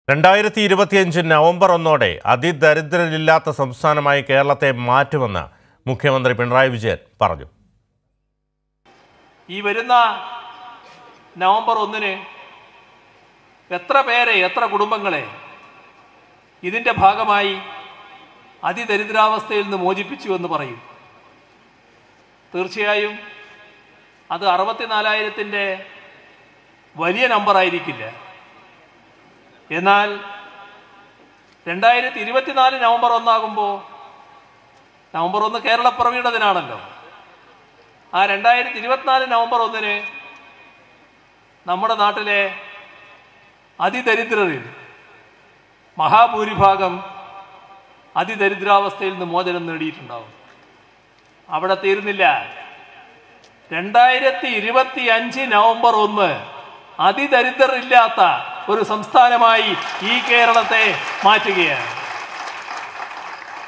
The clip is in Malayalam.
രണ്ടായിരത്തി ഇരുപത്തിയഞ്ച് നവംബർ ഒന്നോടെ അതിദരിദ്രരില്ലാത്ത സംസ്ഥാനമായി കേരളത്തെ മാറ്റുമെന്ന് മുഖ്യമന്ത്രി പിണറായി വിജയൻ പറഞ്ഞു ഈ വരുന്ന നവംബർ ഒന്നിന് എത്ര പേരെ എത്ര കുടുംബങ്ങളെ ഇതിൻ്റെ ഭാഗമായി അതിദരിദ്രാവസ്ഥയിൽ നിന്ന് മോചിപ്പിച്ചു എന്ന് പറയും തീർച്ചയായും അത് അറുപത്തിനാലായിരത്തിൻ്റെ വലിയ നമ്പറായിരിക്കില്ല എന്നാൽ രണ്ടായിരത്തി ഇരുപത്തിനാല് നവംബർ ഒന്നാകുമ്പോൾ നവംബർ ഒന്ന് കേരളപ്പിറവിയുടെ ദിനാണല്ലോ ആ രണ്ടായിരത്തി ഇരുപത്തിനാല് നവംബർ ഒന്നിന് നമ്മുടെ നാട്ടിലെ അതിദരിദ്രരിൽ മഹാഭൂരിഭാഗം അതിദരിദ്രാവസ്ഥയിൽ നിന്ന് മോചനം നേടിയിട്ടുണ്ടാവും അവിടെ തീരുന്നില്ല രണ്ടായിരത്തി ഇരുപത്തി അഞ്ച് നവംബർ ഒന്ന് അതിദരിദ്രരില്ലാത്ത ഒരു സംസ്ഥാനമായി ഈ കേരളത്തെ മാറ്റുകയാണ്